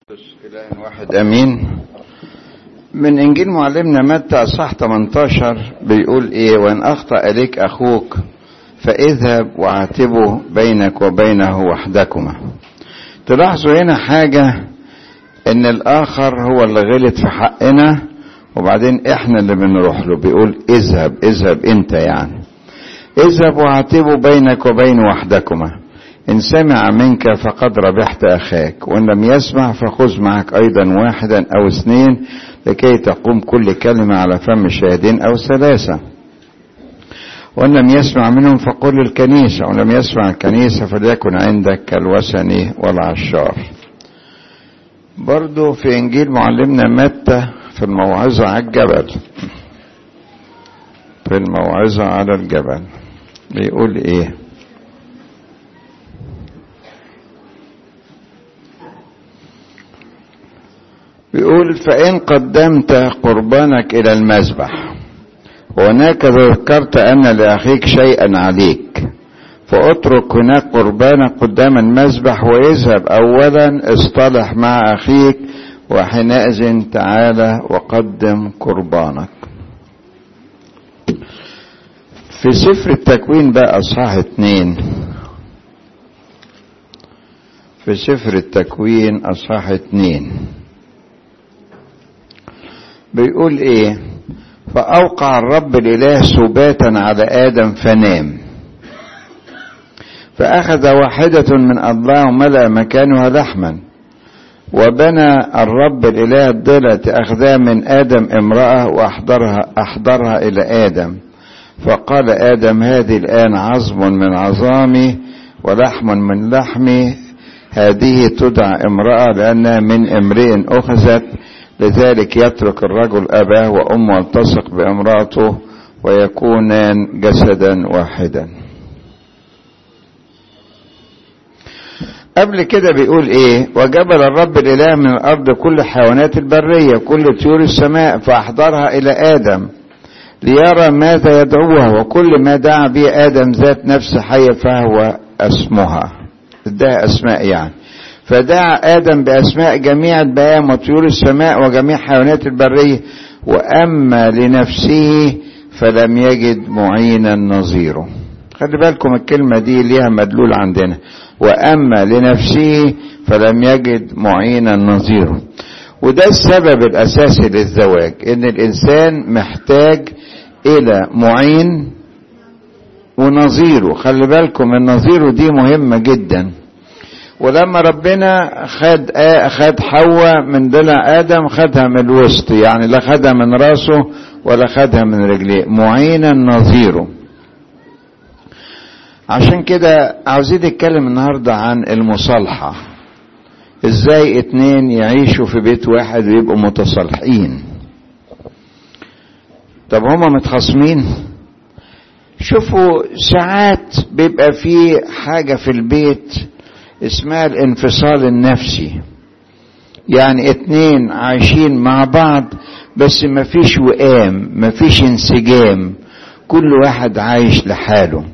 إله واحد أمين من إنجيل معلمنا متى أصح 18 بيقول إيه وإن أخطأ إليك أخوك فاذهب وعاتبه بينك وبينه وحدكما تلاحظوا هنا حاجة إن الآخر هو اللي غلط في حقنا وبعدين إحنا اللي بنروح له بيقول اذهب اذهب أنت يعني اذهب وعاتبه بينك وبين وحدكما إن سمع منك فقد ربحت أخاك وإن لم يسمع فخذ معك أيضا واحدا أو اثنين لكي تقوم كل كلمة على فم شاهدين أو ثلاثة وإن لم يسمع منهم فقل للكنيسة وإن لم يسمع الكنيسة فليكن عندك كالوثني والعشار برضو في إنجيل معلمنا متى في الموعظة على الجبل في الموعظة على الجبل بيقول إيه بيقول فإن قدمت قربانك إلى المذبح وهناك ذكرت أن لأخيك شيئا عليك فاترك هناك قربانك قدام المذبح واذهب أولا اصطلح مع أخيك وحينئذ تعالى وقدم قربانك في سفر التكوين بقى أصحاح اتنين في سفر التكوين أصحاح اتنين بيقول ايه فأوقع الرب الإله سباتا على آدم فنام فأخذ واحدة من أضلاعه وملأ مكانها لحما وبنى الرب الإله الضلة أخذها من آدم امرأة وأحضرها أحضرها إلى آدم فقال آدم هذه الآن عظم من عظامي ولحم من لحمي هذه تدعى امرأة لأنها من امرئ أخذت لذلك يترك الرجل أباه وأمه والتصق بامرأته ويكونان جسدا واحدا قبل كده بيقول ايه وجبل الرب الاله من الارض كل حيوانات البرية كل طيور السماء فاحضرها الى ادم ليرى ماذا يدعوها وكل ما دعا به ادم ذات نفس حية فهو اسمها اداها اسماء يعني فدعا آدم بأسماء جميع البهائم وطيور السماء وجميع حيوانات البرية وأما لنفسه فلم يجد معينا نظيره خلي بالكم الكلمة دي ليها مدلول عندنا وأما لنفسه فلم يجد معينا نظيره وده السبب الأساسي للزواج إن الإنسان محتاج إلى معين ونظيره خلي بالكم النظيره دي مهمة جداً ولما ربنا خد خد حواء من ضلع ادم خدها من الوسط يعني لا خدها من راسه ولا خدها من رجليه معينا نظيره عشان كده عاوزين نتكلم النهارده عن المصالحه ازاي اتنين يعيشوا في بيت واحد ويبقوا متصالحين طب هما متخاصمين شوفوا ساعات بيبقى في حاجه في البيت اسمها الانفصال النفسي يعني اتنين عايشين مع بعض بس مفيش وئام مفيش انسجام كل واحد عايش لحاله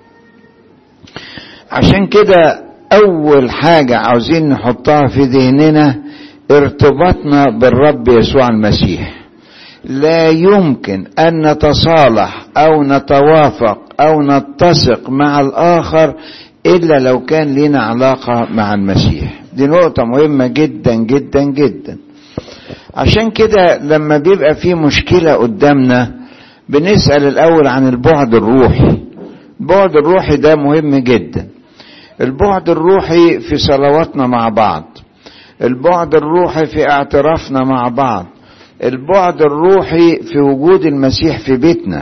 عشان كده اول حاجة عاوزين نحطها في ذهننا ارتباطنا بالرب يسوع المسيح لا يمكن ان نتصالح او نتوافق او نتسق مع الاخر إلا لو كان لنا علاقة مع المسيح دي نقطة مهمة جدا جدا جدا عشان كده لما بيبقى في مشكلة قدامنا بنسأل الأول عن البعد الروحي البعد الروحي ده مهم جدا البعد الروحي في صلواتنا مع بعض البعد الروحي في اعترافنا مع بعض البعد الروحي في وجود المسيح في بيتنا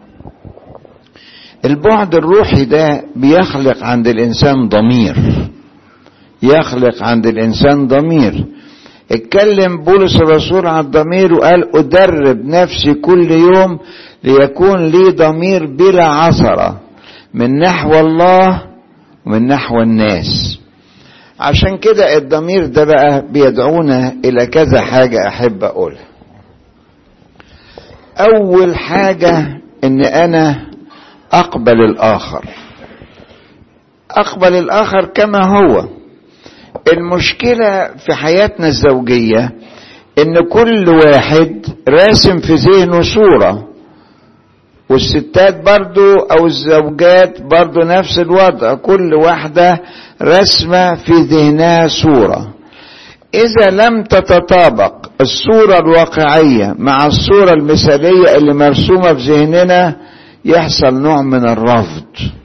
البعد الروحي ده بيخلق عند الانسان ضمير يخلق عند الانسان ضمير اتكلم بولس الرسول عن الضمير وقال ادرب نفسي كل يوم ليكون لي ضمير بلا عثره من نحو الله ومن نحو الناس عشان كده الضمير ده بقى بيدعونا الى كذا حاجه احب اقولها اول حاجه ان انا اقبل الاخر اقبل الاخر كما هو المشكلة في حياتنا الزوجية ان كل واحد راسم في ذهنه صورة والستات برضو او الزوجات برضو نفس الوضع كل واحدة رسمة في ذهنها صورة اذا لم تتطابق الصورة الواقعية مع الصورة المثالية اللي مرسومة في ذهننا يحصل نوع من الرفض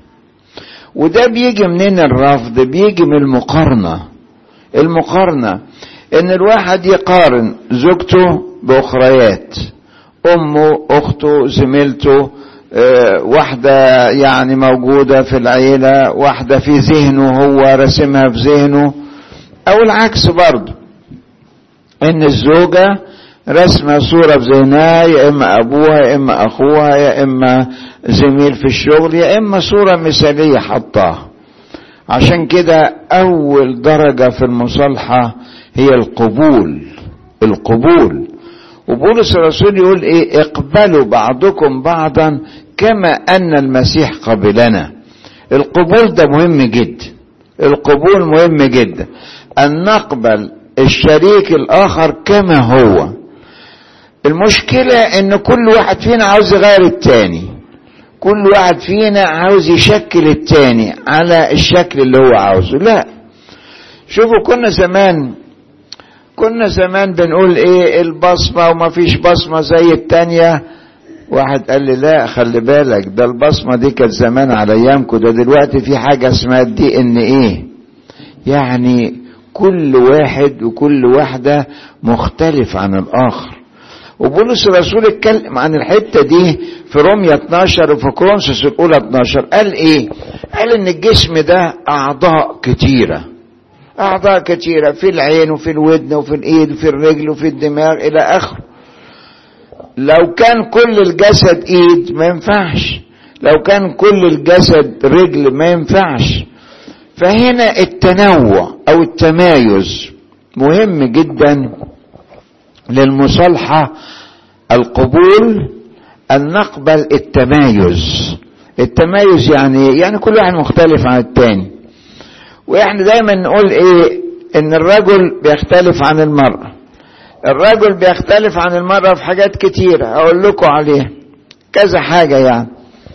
وده بيجي منين الرفض بيجي من المقارنة المقارنة ان الواحد يقارن زوجته باخريات امه اخته زميلته اه واحدة يعني موجودة في العيلة واحدة في ذهنه هو رسمها في ذهنه او العكس برضه ان الزوجة رسمة صورة في ذهنها يا اما ابوها يا اما اخوها يا اما زميل في الشغل يا اما صورة مثالية حطاها عشان كده اول درجة في المصالحة هي القبول القبول وبولس الرسول يقول ايه اقبلوا بعضكم بعضا كما ان المسيح قبلنا القبول ده مهم جدا القبول مهم جدا ان نقبل الشريك الاخر كما هو المشكلة ان كل واحد فينا عاوز يغير التاني كل واحد فينا عاوز يشكل التاني على الشكل اللي هو عاوزه لا شوفوا كنا زمان كنا زمان بنقول ايه البصمة وما فيش بصمة زي التانية واحد قال لي لا خلي بالك ده البصمة دي كانت زمان على ايامكم ده دلوقتي في حاجة اسمها دي ان ايه يعني كل واحد وكل واحدة مختلف عن الاخر وبولس الرسول اتكلم عن الحته دي في روميا 12 وفي كورنثوس الاولى 12 قال ايه؟ قال ان الجسم ده اعضاء كتيره اعضاء كتيره في العين وفي الودن وفي الايد وفي الرجل وفي الدماغ الى اخره. لو كان كل الجسد ايد ما ينفعش لو كان كل الجسد رجل ما ينفعش فهنا التنوع او التمايز مهم جدا للمصالحة القبول أن نقبل التمايز التمايز يعني يعني كل واحد مختلف عن التاني واحنا دايما نقول ايه ان الرجل بيختلف عن المرأة الرجل بيختلف عن المرأة في حاجات كتيرة اقول لكم عليها كذا حاجة يعني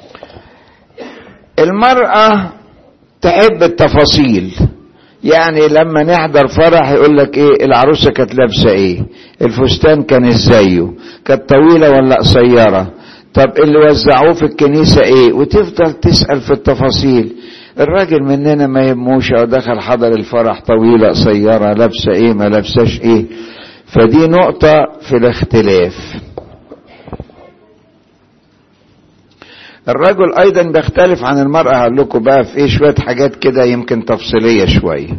المرأة تحب التفاصيل يعني لما نحضر فرح يقول لك ايه العروسه كانت لابسه ايه الفستان كان ازايه كانت طويله ولا قصيره طب اللي وزعوه في الكنيسه ايه وتفضل تسال في التفاصيل الراجل مننا ما يهموش او دخل حضر الفرح طويله قصيره لابسه ايه ما لابساش ايه فدي نقطه في الاختلاف الرجل ايضا بيختلف عن المرأة هقول لكم بقى في ايه شوية حاجات كده يمكن تفصيلية شوية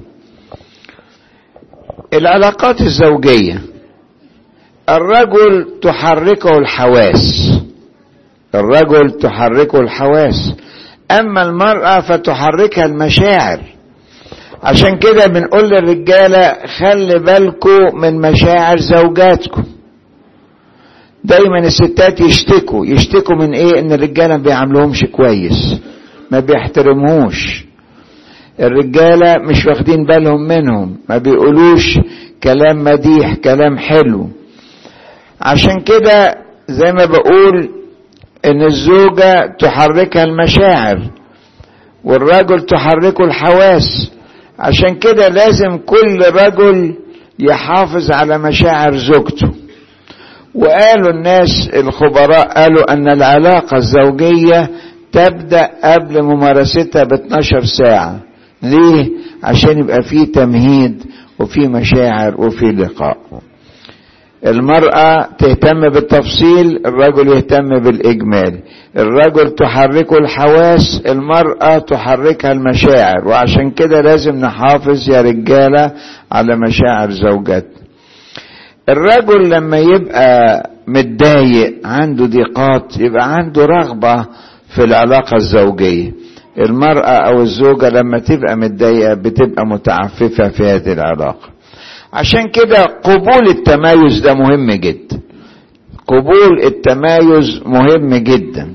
العلاقات الزوجية الرجل تحركه الحواس الرجل تحركه الحواس اما المرأة فتحركها المشاعر عشان كده بنقول للرجالة خلي بالكم من مشاعر زوجاتكم دايما الستات يشتكوا يشتكوا من ايه ان الرجاله ما بيعاملوهمش كويس ما بيحترموش الرجاله مش واخدين بالهم منهم ما بيقولوش كلام مديح كلام حلو عشان كده زي ما بقول ان الزوجه تحركها المشاعر والرجل تحركه الحواس عشان كده لازم كل رجل يحافظ على مشاعر زوجته وقالوا الناس الخبراء قالوا ان العلاقة الزوجية تبدأ قبل ممارستها ب 12 ساعة ليه؟ عشان يبقى في تمهيد وفي مشاعر وفي لقاء المرأة تهتم بالتفصيل الرجل يهتم بالإجمال الرجل تحركه الحواس المرأة تحركها المشاعر وعشان كده لازم نحافظ يا رجالة على مشاعر زوجاتنا الرجل لما يبقى متضايق عنده ضيقات يبقى عنده رغبة في العلاقة الزوجية المرأة أو الزوجة لما تبقى متضايقة بتبقى متعففة في هذه العلاقة عشان كده قبول التمايز ده مهم جدا قبول التمايز مهم جدا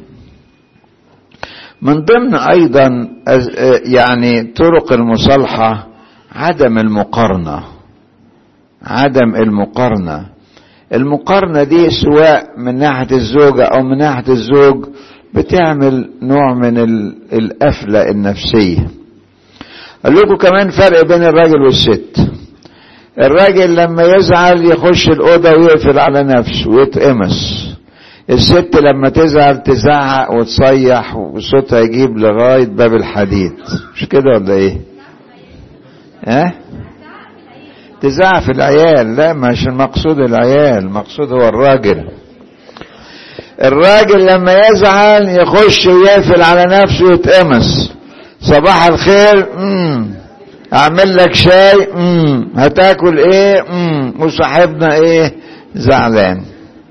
من ضمن أيضا يعني طرق المصالحة عدم المقارنة عدم المقارنة المقارنة دي سواء من ناحية الزوجة أو من ناحية الزوج بتعمل نوع من القفلة النفسية أقول لكم كمان فرق بين الراجل والست الراجل لما يزعل يخش الأوضة ويقفل على نفسه ويتقمص الست لما تزعل تزعق وتصيح وصوتها يجيب لغاية باب الحديد مش كده ولا ايه ها أه؟ تزعق في العيال لا مش المقصود العيال المقصود هو الراجل الراجل لما يزعل يخش ويقفل على نفسه ويتقمص صباح الخير امم اعمل لك شاي امم هتاكل ايه امم وصاحبنا ايه زعلان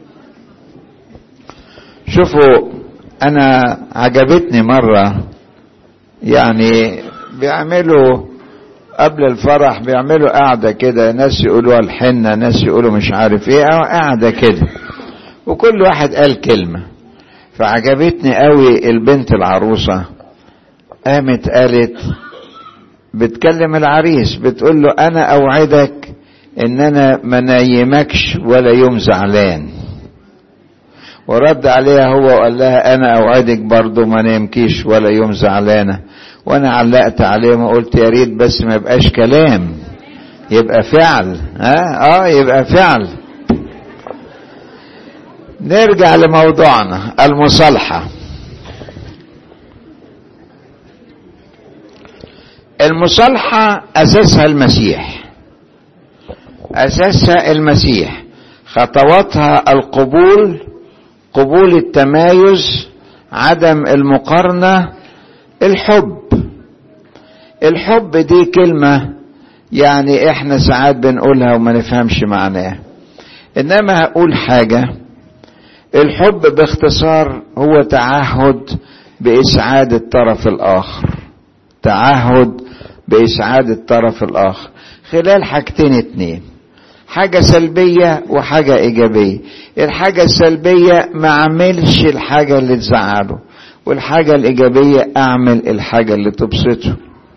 شوفوا انا عجبتني مرة يعني بيعملوا قبل الفرح بيعملوا قاعدة كده ناس يقولوا الحنة ناس يقولوا مش عارف ايه او قاعدة كده وكل واحد قال كلمة فعجبتني قوي البنت العروسة قامت قالت بتكلم العريس بتقول له انا اوعدك ان انا ما نايمكش ولا يوم زعلان ورد عليها هو وقال لها انا اوعدك برضه ما نيمكيش ولا يوم زعلانه وانا علقت عليه ما قلت يا ريت بس ما يبقاش كلام يبقى فعل ها اه يبقى فعل نرجع لموضوعنا المصالحه المصالحه اساسها المسيح اساسها المسيح خطواتها القبول قبول التمايز عدم المقارنه الحب الحب دي كلمه يعني احنا ساعات بنقولها وما نفهمش معناها انما هقول حاجه الحب باختصار هو تعهد باسعاد الطرف الاخر تعهد باسعاد الطرف الاخر خلال حاجتين اتنين حاجة سلبية وحاجة إيجابية الحاجة السلبية ما أعملش الحاجة اللي تزعله والحاجة الإيجابية أعمل الحاجة اللي تبسطه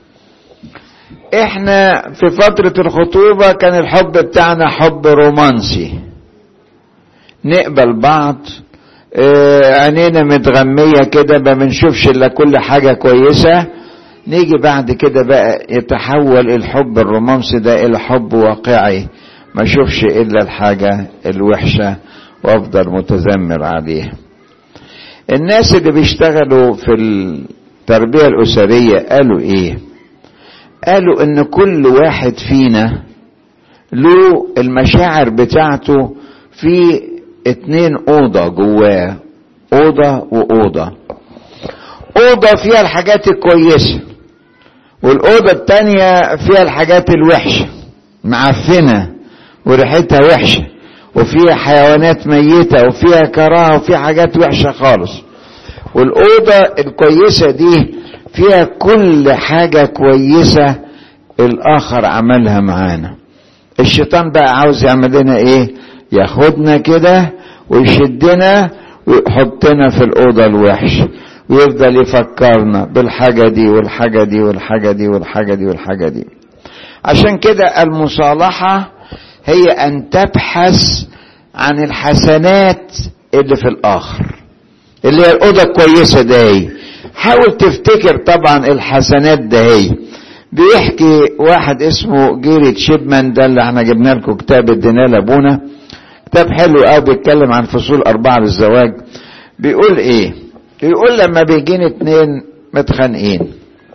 إحنا في فترة الخطوبة كان الحب بتاعنا حب رومانسي نقبل بعض اه عينينا متغمية كده ما بنشوفش إلا كل حاجة كويسة نيجي بعد كده بقى يتحول الحب الرومانسي ده إلى حب واقعي ما اشوفش الا الحاجة الوحشة وافضل متذمر عليها الناس اللي بيشتغلوا في التربية الاسرية قالوا ايه قالوا ان كل واحد فينا له المشاعر بتاعته في اتنين اوضة جواه اوضة واوضة اوضة فيها الحاجات الكويسة والاوضة التانية فيها الحاجات الوحشة معفنة وريحتها وحشة وفيها حيوانات ميتة وفيها كراهة وفيها حاجات وحشة خالص والأوضة الكويسة دي فيها كل حاجة كويسة الآخر عملها معانا الشيطان بقى عاوز يعمل لنا ايه ياخدنا كده ويشدنا ويحطنا في الأوضة الوحشة ويفضل يفكرنا بالحاجة دي والحاجة دي والحاجة دي والحاجة دي والحاجة دي عشان كده المصالحة هي ان تبحث عن الحسنات اللي في الاخر اللي هي الاوضه الكويسه دهي حاول تفتكر طبعا الحسنات دهي بيحكي واحد اسمه جيري شيبمان ده اللي احنا جبنا لكم كتاب اديناه لابونا كتاب حلو قوي بيتكلم عن فصول اربعه للزواج بيقول ايه بيقول لما بيجيني اتنين متخانقين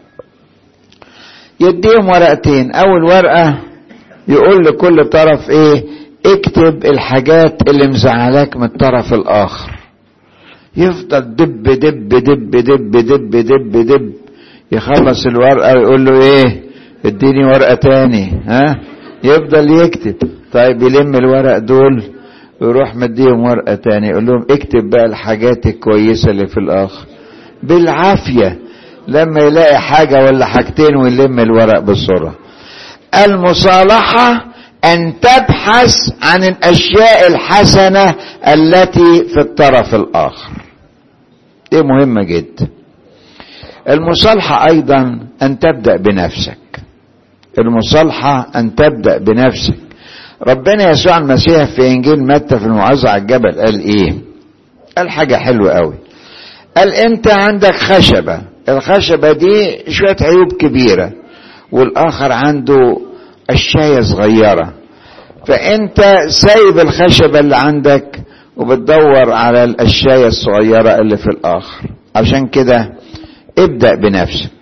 يديهم ورقتين اول ورقه يقول لكل طرف ايه اكتب الحاجات اللي مزعلاك من الطرف الاخر يفضل دب دب دب دب دب دب دب يخلص الورقة ويقول له ايه اديني ورقة تاني ها يفضل يكتب طيب يلم الورق دول ويروح مديهم ورقة تاني يقول لهم اكتب بقى الحاجات الكويسة اللي في الاخر بالعافية لما يلاقي حاجة ولا حاجتين ويلم الورق بسرعة المصالحة أن تبحث عن الأشياء الحسنة التي في الطرف الآخر دي مهمة جدا المصالحة أيضا أن تبدأ بنفسك المصالحة أن تبدأ بنفسك ربنا يسوع المسيح في إنجيل متى في الموعظة على الجبل قال إيه قال حاجة حلوة قوي قال أنت عندك خشبة الخشبة دي شوية عيوب كبيرة والآخر عنده الشاية صغيرة فأنت سايب الخشبة اللي عندك وبتدور على الأشياء الصغيرة اللي في الآخر عشان كده ابدأ بنفسك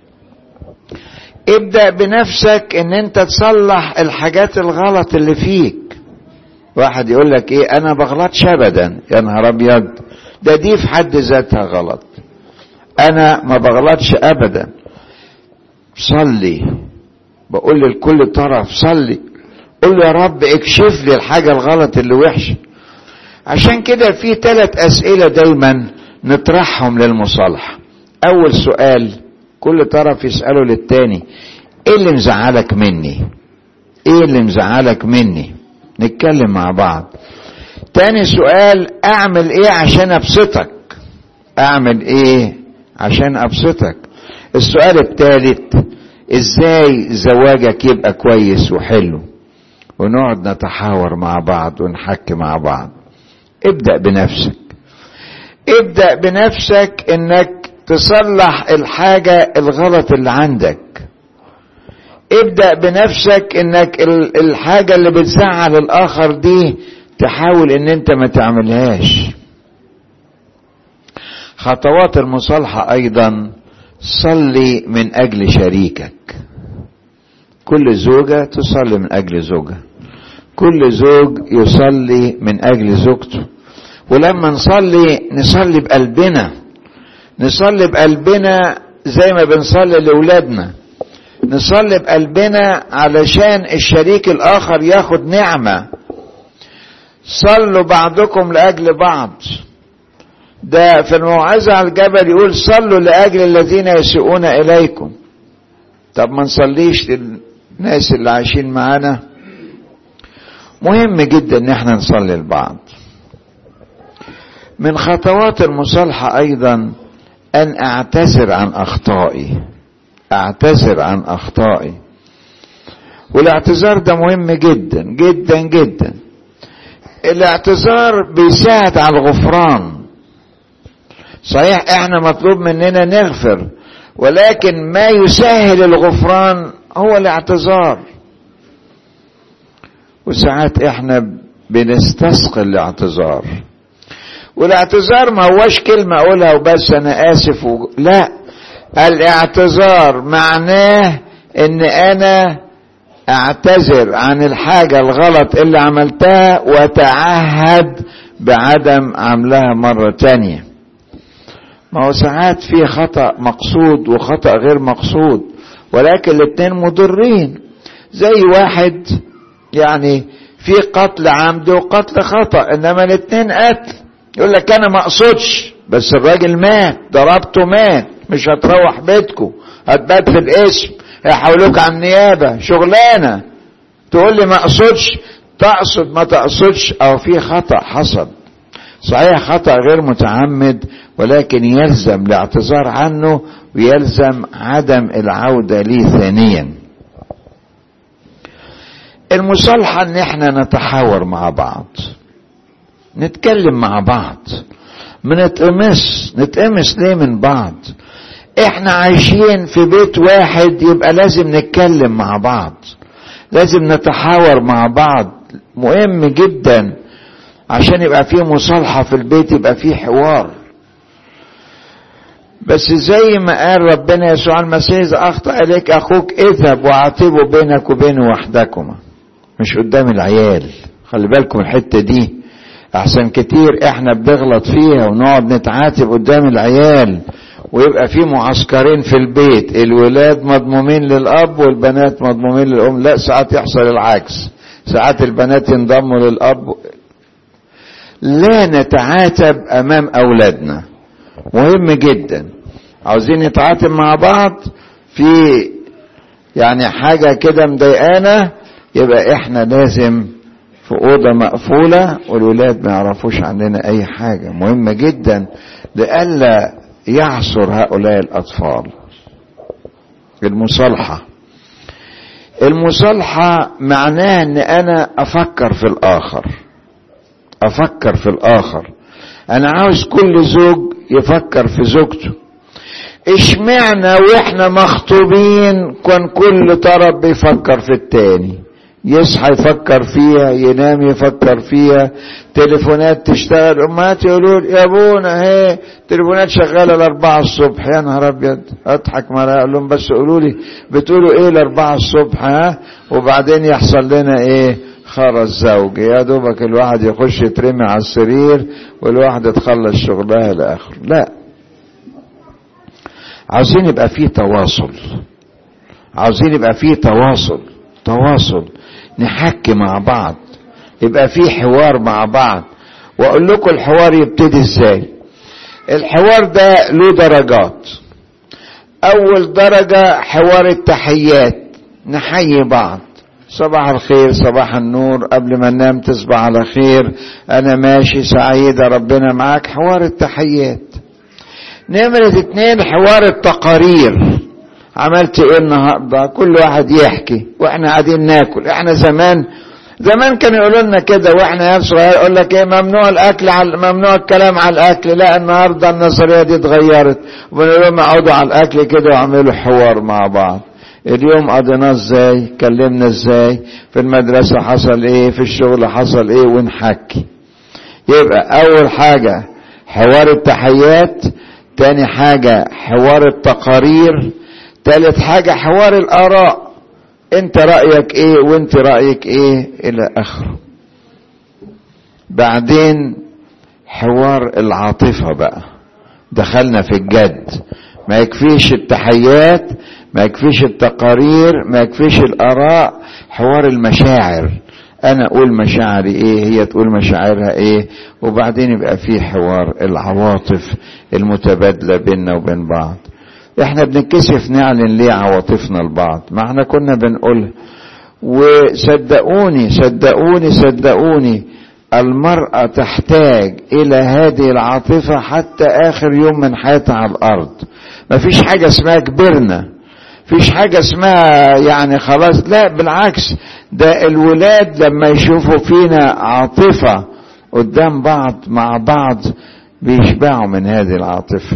ابدأ بنفسك ان انت تصلح الحاجات الغلط اللي فيك واحد يقول لك ايه انا بغلطش ابدا يا نهار ابيض ده دي في حد ذاتها غلط انا ما بغلطش ابدا صلي بقول لكل طرف صلي قول له يا رب اكشف لي الحاجة الغلط اللي وحشة عشان كده في ثلاث اسئلة دايما نطرحهم للمصالحة اول سؤال كل طرف يسأله للتاني ايه اللي مزعلك مني ايه اللي مزعلك مني نتكلم مع بعض تاني سؤال اعمل ايه عشان ابسطك اعمل ايه عشان ابسطك السؤال الثالث ازاي زواجك يبقى كويس وحلو ونقعد نتحاور مع بعض ونحكي مع بعض ابدأ بنفسك ابدأ بنفسك انك تصلح الحاجة الغلط اللي عندك ابدأ بنفسك انك الحاجة اللي بتزعل الاخر دي تحاول ان انت ما تعملهاش خطوات المصالحة ايضا صلي من اجل شريكك كل زوجة تصلي من اجل زوجها كل زوج يصلي من اجل زوجته ولما نصلي نصلي بقلبنا نصلي بقلبنا زي ما بنصلي لأولادنا نصلي بقلبنا علشان الشريك الآخر ياخد نعمة صلوا بعضكم لأجل بعض ده في الموعظة على الجبل يقول صلوا لأجل الذين يسيئون إليكم طب ما نصليش للناس اللي عايشين معانا مهم جدا ان احنا نصلي لبعض من خطوات المصالحة ايضا ان اعتذر عن اخطائي اعتذر عن اخطائي والاعتذار ده مهم جدا جدا جدا الاعتذار بيساعد على الغفران صحيح احنا مطلوب مننا نغفر ولكن ما يسهل الغفران هو الاعتذار وساعات احنا بنستثقل الاعتذار والاعتذار ما هوش كلمة اقولها وبس انا اسف و... لا الاعتذار معناه ان انا اعتذر عن الحاجة الغلط اللي عملتها وتعهد بعدم عملها مرة تانية ما هو ساعات في خطأ مقصود وخطأ غير مقصود ولكن الاتنين مضرين زي واحد يعني في قتل عمد وقتل خطأ انما الاتنين قتل يقول لك انا ما اقصدش بس الراجل مات ضربته مات مش هتروح بيتكم هتبات في الاسم هيحولوك على النيابة شغلانة تقول لي ما اقصدش تقصد ما تقصدش او في خطأ حصل صحيح خطأ غير متعمد ولكن يلزم الاعتذار عنه ويلزم عدم العودة ليه ثانيا المصالحة ان احنا نتحاور مع بعض نتكلم مع بعض ما نتقمص نتقمص ليه من بعض احنا عايشين في بيت واحد يبقى لازم نتكلم مع بعض لازم نتحاور مع بعض مهم جدا عشان يبقى في مصالحة في البيت يبقى في حوار بس زي ما قال ربنا يسوع المسيح إذا أخطأ إليك أخوك اذهب وعاتبه بينك وبينه وحدكما مش قدام العيال خلي بالكم الحتة دي أحسن كتير إحنا بنغلط فيها ونقعد نتعاتب قدام العيال ويبقى في معسكرين في البيت الولاد مضمومين للأب والبنات مضمومين للأم لا ساعات يحصل العكس ساعات البنات ينضموا للأب لا نتعاتب أمام أولادنا مهم جدا عاوزين نتعاتب مع بعض في يعني حاجة كده مضايقانا يبقى احنا لازم في أوضة مقفولة والولاد ما يعرفوش عننا أي حاجة مهمة جدا لئلا يعصر هؤلاء الأطفال المصالحة المصالحة معناها ان انا افكر في الاخر افكر في الاخر انا عاوز كل زوج يفكر في زوجته اشمعنا واحنا مخطوبين كان كل طرف بيفكر في التاني يصحى يفكر فيها ينام يفكر فيها تليفونات تشتغل امهات يقولوا يا ابونا هي تليفونات شغاله الاربعه الصبح يا نهار ابيض اضحك ما اقول لهم بس قولوا لي بتقولوا ايه الاربعه الصبح ها وبعدين يحصل لنا ايه خرس زوجي يا دوبك الواحد يخش يترمي على السرير والواحدة تخلص شغلها لاخره لا عاوزين يبقى فيه تواصل عاوزين يبقى فيه تواصل تواصل نحكي مع بعض يبقى في حوار مع بعض واقول لكم الحوار يبتدي ازاي الحوار ده له درجات اول درجة حوار التحيات نحيي بعض صباح الخير صباح النور قبل ما ننام تصبح على خير انا ماشي سعيدة ربنا معاك حوار التحيات نمرة اتنين حوار التقارير عملت ايه النهارده كل واحد يحكي واحنا قاعدين ناكل احنا زمان زمان كانوا يقولوا لنا كده واحنا يا صغير يقول لك ايه ممنوع الاكل على ممنوع الكلام على الاكل لا النهارده النظريه دي اتغيرت وبنقول لهم اقعدوا على الاكل كده واعملوا حوار مع بعض اليوم قضيناه ازاي كلمنا ازاي في المدرسه حصل ايه في الشغل حصل ايه ونحكي يبقى اول حاجه حوار التحيات تاني حاجه حوار التقارير تالت حاجة حوار الآراء انت رأيك ايه وانت رأيك ايه الى اخره بعدين حوار العاطفة بقى دخلنا في الجد ما يكفيش التحيات ما يكفيش التقارير ما يكفيش الآراء حوار المشاعر انا اقول مشاعري ايه هي تقول مشاعرها ايه وبعدين يبقى في حوار العواطف المتبادلة بيننا وبين بعض احنا بنتكسف نعلن ليه عواطفنا لبعض ما احنا كنا بنقول وصدقوني صدقوني صدقوني المرأة تحتاج إلى هذه العاطفة حتى آخر يوم من حياتها على الأرض مفيش حاجة اسمها كبرنا فيش حاجة اسمها يعني خلاص لا بالعكس ده الولاد لما يشوفوا فينا عاطفة قدام بعض مع بعض بيشبعوا من هذه العاطفه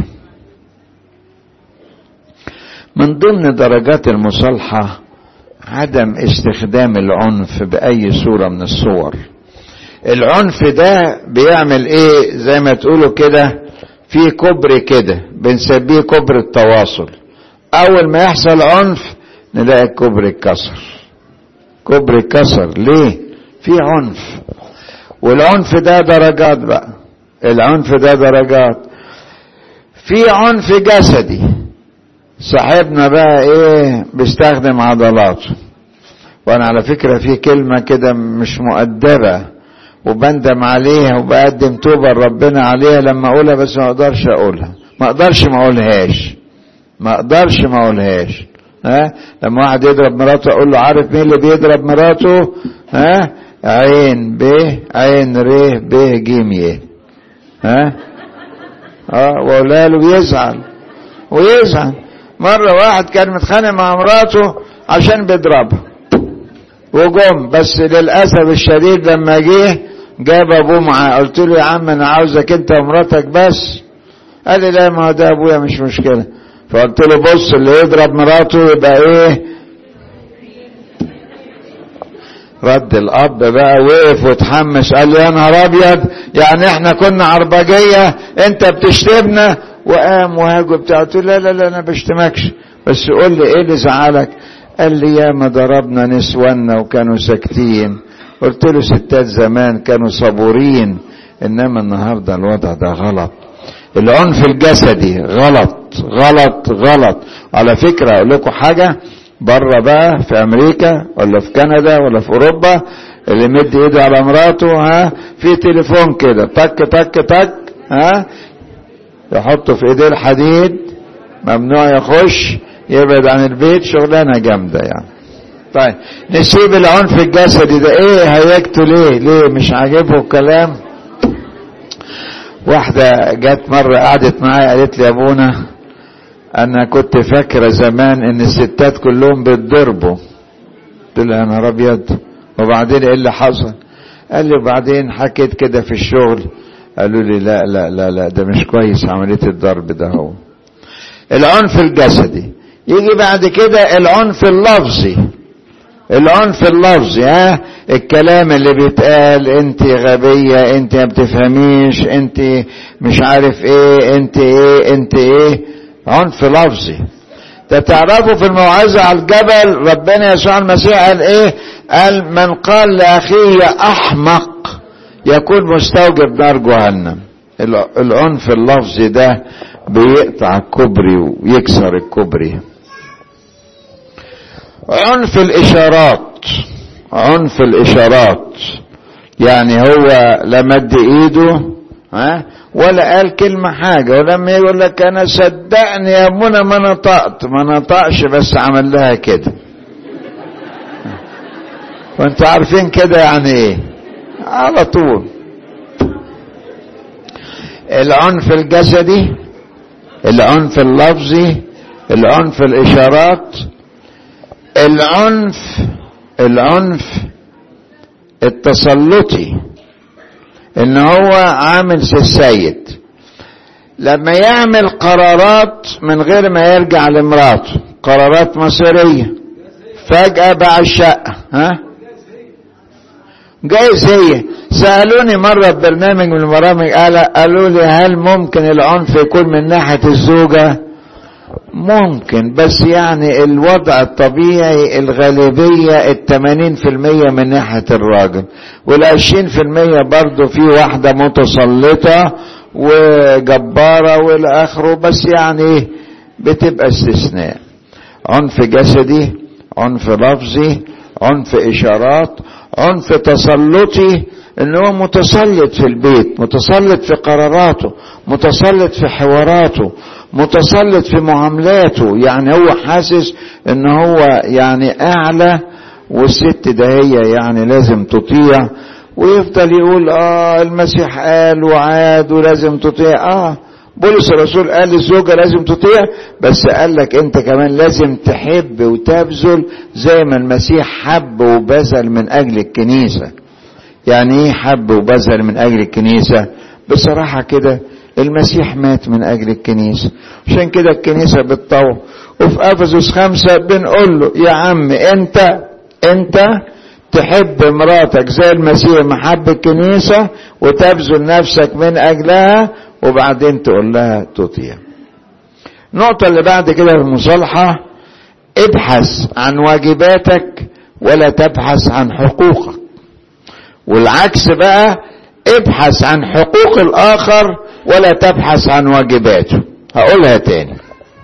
من ضمن درجات المصالحة عدم استخدام العنف بأي صورة من الصور العنف ده بيعمل ايه زي ما تقولوا كده في كبر كده بنسميه كبر التواصل اول ما يحصل عنف نلاقي الكبر اتكسر كبر اتكسر ليه في عنف والعنف ده درجات بقى العنف ده درجات في عنف جسدي صاحبنا بقى ايه بيستخدم عضلاته وانا على فكرة في كلمة كده مش مؤدبة وبندم عليها وبقدم توبة لربنا عليها لما اقولها بس ما اقدرش اقولها ما اقدرش ما اقولهاش ما اقدرش ما اقولهاش ها لما واحد يضرب مراته اقول له عارف مين اللي بيضرب مراته ها عين ب عين ر ب ج ي ها اه واقولها له بيزعل ويزعل مرة واحد كان متخانق مع مراته عشان بيضربها وجم بس للأسف الشديد لما جه جاب أبوه معاه قلت له يا عم أنا عاوزك أنت ومراتك بس قال لي لا ما هو ده أبويا مش مشكلة فقلت له بص اللي يضرب مراته يبقى إيه رد الأب بقى وقف وتحمس قال لي يا نهار أبيض يعني إحنا كنا عربجية أنت بتشتمنا وقام وهاج وبتاع قلت له لا لا لا انا بشتمكش بس قول لي ايه اللي زعلك قال لي يا ما ضربنا نسوانا وكانوا ساكتين قلت له ستات زمان كانوا صبورين انما النهارده الوضع ده غلط العنف الجسدي غلط غلط غلط على فكره اقول لكم حاجه بره بقى في امريكا ولا في كندا ولا في اوروبا اللي مد ايده على مراته ها في تليفون كده تك تك تك ها يحطه في ايديه الحديد ممنوع يخش يبعد عن البيت شغلانه جامده يعني طيب نسيب العنف الجسدي ده ايه هيكتوا ليه ليه مش عاجبه الكلام واحدة جت مرة قعدت معايا قالت لي يا ابونا انا كنت فاكرة زمان ان الستات كلهم بيتضربوا قلت له يا نهار ابيض وبعدين ايه اللي حصل قال لي وبعدين حكيت كده في الشغل قالوا لي لا لا لا لا ده مش كويس عمليه الضرب ده هو العنف الجسدي يجي بعد كده العنف اللفظي العنف اللفظي ها الكلام اللي بيتقال انت غبية انت ما بتفهميش انت مش عارف ايه انت ايه انت ايه عنف لفظي ده تعرفوا في الموعظة على الجبل ربنا يسوع المسيح قال ايه قال من قال لأخيه أحمق يكون مستوجب نار جهنم العنف اللفظي ده بيقطع الكوبري ويكسر الكوبري عنف الاشارات عنف الاشارات يعني هو لا مد ايده ها ولا قال كلمة حاجة ولما يقول لك انا صدقني يا ابونا ما نطقت ما نطقش بس عمل لها كده وانتوا عارفين كده يعني ايه على طول العنف الجسدي العنف اللفظي العنف الاشارات العنف العنف التسلطي ان هو عامل سي السيد لما يعمل قرارات من غير ما يرجع لمراته قرارات مصيرية فجأة باع الشقة ها جايز هي سألوني مرة في برنامج من البرامج قالوا لي هل ممكن العنف يكون من ناحية الزوجة ممكن بس يعني الوضع الطبيعي الغالبية التمانين في المية من ناحية الراجل والعشرين في المية برضو في واحدة متسلطة وجبارة والآخره بس يعني بتبقى استثناء عنف جسدي عنف لفظي عنف إشارات عنف تسلطي ان هو متسلط في البيت متسلط في قراراته متسلط في حواراته متسلط في معاملاته يعني هو حاسس ان هو يعني اعلى والست ده هي يعني لازم تطيع ويفضل يقول اه المسيح قال وعاد ولازم تطيع اه بولس الرسول قال للزوجة لازم تطيع بس قال لك انت كمان لازم تحب وتبذل زي ما المسيح حب وبذل من اجل الكنيسة يعني ايه حب وبذل من اجل الكنيسة بصراحة كده المسيح مات من اجل الكنيسة عشان كده الكنيسة بتطوع وفي افسس خمسة بنقول له يا عم انت انت تحب مراتك زي المسيح محب الكنيسة وتبذل نفسك من اجلها وبعدين تقول لها تطيع النقطة اللي بعد كده في المصالحة ابحث عن واجباتك ولا تبحث عن حقوقك والعكس بقى ابحث عن حقوق الاخر ولا تبحث عن واجباته هقولها تاني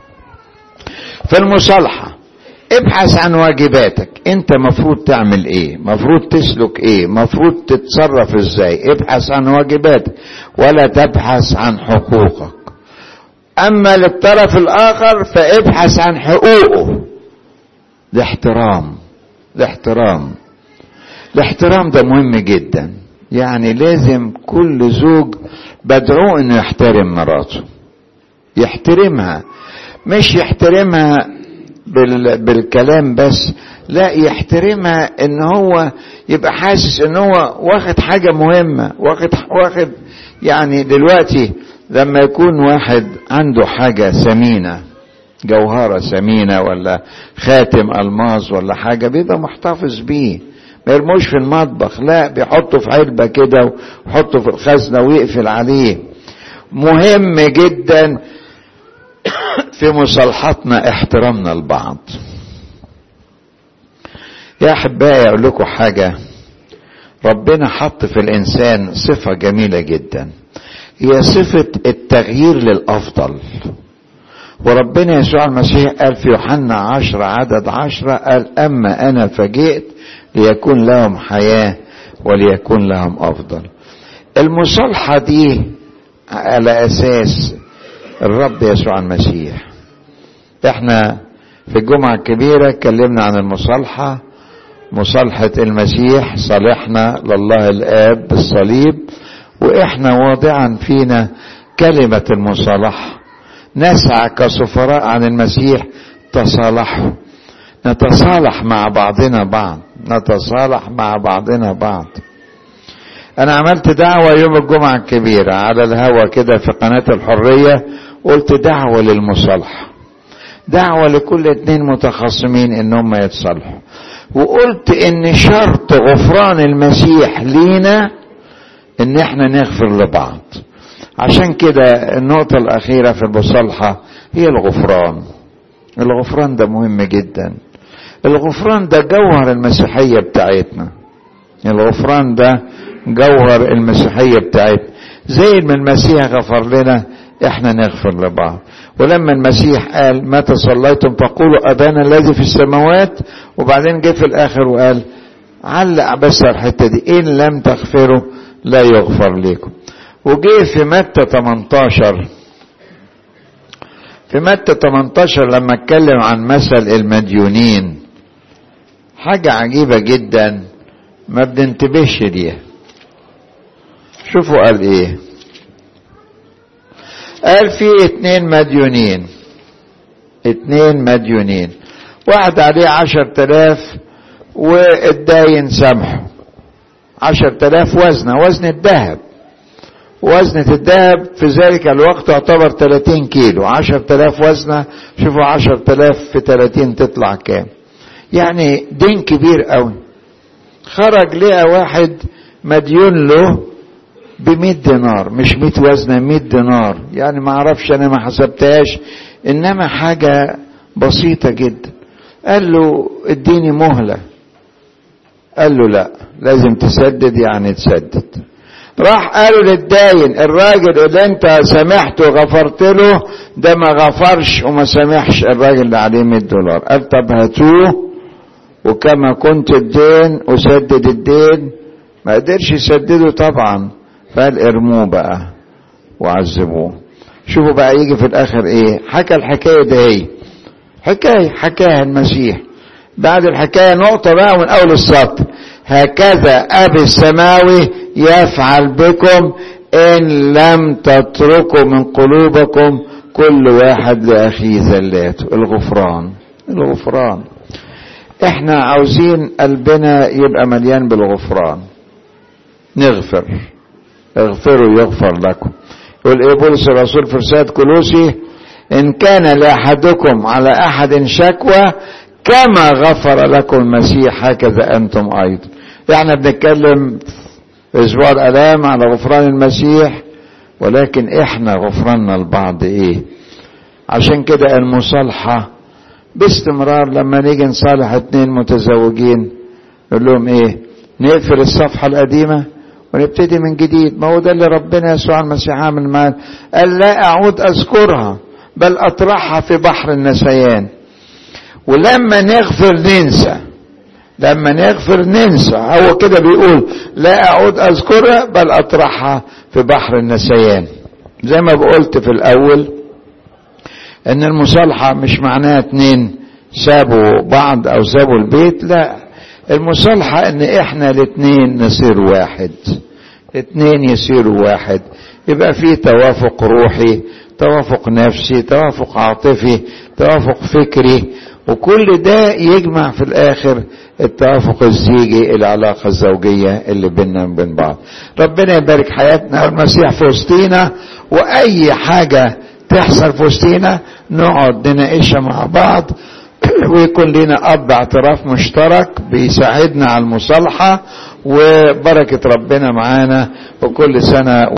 في المصالحة ابحث عن واجباتك انت مفروض تعمل ايه مفروض تسلك ايه مفروض تتصرف ازاي ابحث عن واجباتك ولا تبحث عن حقوقك اما للطرف الاخر فابحث عن حقوقه الاحترام الاحترام الاحترام ده مهم جدا يعني لازم كل زوج بدعوه انه يحترم مراته يحترمها مش يحترمها بال بالكلام بس لا يحترمها ان هو يبقى حاسس ان هو واخد حاجة مهمة واخد واخد يعني دلوقتي لما يكون واحد عنده حاجة ثمينة جوهرة ثمينة ولا خاتم ألماس ولا حاجة بيبقى محتفظ بيه ما يرموش في المطبخ لا بيحطه في علبة كده ويحطه في الخزنة ويقفل عليه مهم جدا في مصالحتنا احترامنا لبعض يا احبائي اقول لكم حاجه ربنا حط في الانسان صفه جميله جدا هي صفه التغيير للافضل وربنا يسوع المسيح قال في يوحنا عشرة عدد عشرة قال أما أنا فجئت ليكون لهم حياة وليكون لهم أفضل المصالحة دي على أساس الرب يسوع المسيح احنا في الجمعة الكبيرة اتكلمنا عن المصالحة مصالحة المسيح صالحنا لله الآب بالصليب وإحنا واضعا فينا كلمة المصالحة نسعى كسفراء عن المسيح تصالحوا نتصالح مع بعضنا بعض نتصالح مع بعضنا بعض انا عملت دعوة يوم الجمعة الكبيرة على الهوا كده في قناة الحرية قلت دعوة للمصالحة دعوة لكل اتنين متخاصمين ان هم يتصالحوا وقلت ان شرط غفران المسيح لينا ان احنا نغفر لبعض عشان كده النقطة الاخيرة في المصالحة هي الغفران الغفران ده مهم جدا الغفران ده جوهر المسيحية بتاعتنا الغفران ده جوهر المسيحية بتاعتنا زي ما المسيح غفر لنا احنا نغفر لبعض ولما المسيح قال متى صليتم فقولوا ابانا الذي في السماوات وبعدين جه في الاخر وقال علق بس الحته دي ان لم تغفروا لا يغفر لكم وجه في متى 18 في متى 18 لما اتكلم عن مثل المديونين حاجة عجيبة جدا ما بننتبهش ليها شوفوا قال ايه قال في اتنين مديونين اتنين مديونين واحد عليه عشر تلاف والداين سامحه عشر تلاف وزنه وزن الذهب وزنة الذهب في ذلك الوقت تعتبر 30 كيلو 10000 وزنة شوفوا 10000 في 30 تطلع كام يعني دين كبير قوي خرج لقى واحد مديون له ب 100 دينار مش 100 وزنة 100 دينار يعني ما اعرفش انا ما حسبتهاش انما حاجة بسيطة جدا قال له اديني مهلة قال له لا لازم تسدد يعني تسدد راح قالوا للداين الراجل اللي انت سامحته وغفرت له ده ما غفرش وما سامحش الراجل اللي عليه 100 دولار قال طب هاتوه وكما كنت الدين اسدد الدين ما قدرش يسدده طبعا فقال ارموه بقى وعذبوه شوفوا بقى يجي في الاخر ايه حكى الحكايه ده ايه حكايه حكاها المسيح بعد الحكايه نقطه بقى من اول السطر هكذا ابي السماوي يفعل بكم ان لم تتركوا من قلوبكم كل واحد لاخيه زلاته الغفران الغفران احنا عاوزين قلبنا يبقى مليان بالغفران نغفر اغفروا يغفر لكم يقول ايه بولس الرسول في رسالة كلوسي ان كان لاحدكم على احد شكوى كما غفر لكم المسيح هكذا انتم ايضا احنا بنتكلم في اسبوع الالام على غفران المسيح ولكن احنا غفراننا لبعض ايه عشان كده المصالحة باستمرار لما نيجي نصالح اتنين متزوجين نقول لهم ايه نقفل الصفحة القديمة ونبتدي من جديد ما هو ده اللي ربنا يسوع المسيح عامل معانا قال لا اعود اذكرها بل اطرحها في بحر النسيان ولما نغفر ننسى لما نغفر ننسى هو كده بيقول لا اعود اذكرها بل اطرحها في بحر النسيان زي ما قلت في الاول ان المصالحة مش معناها اتنين سابوا بعض او سابوا البيت لا المصالحة ان احنا الاتنين نصير واحد اتنين يصيروا واحد يبقى في توافق روحي توافق نفسي توافق عاطفي توافق فكري وكل ده يجمع في الاخر التوافق الزيجي العلاقة الزوجية اللي بيننا وبين بعض ربنا يبارك حياتنا والمسيح في وسطينا واي حاجة تحصل في وسطينا نقعد نناقشها مع بعض ويكون لنا اب اعتراف مشترك بيساعدنا على المصالحة وبركة ربنا معانا وكل سنة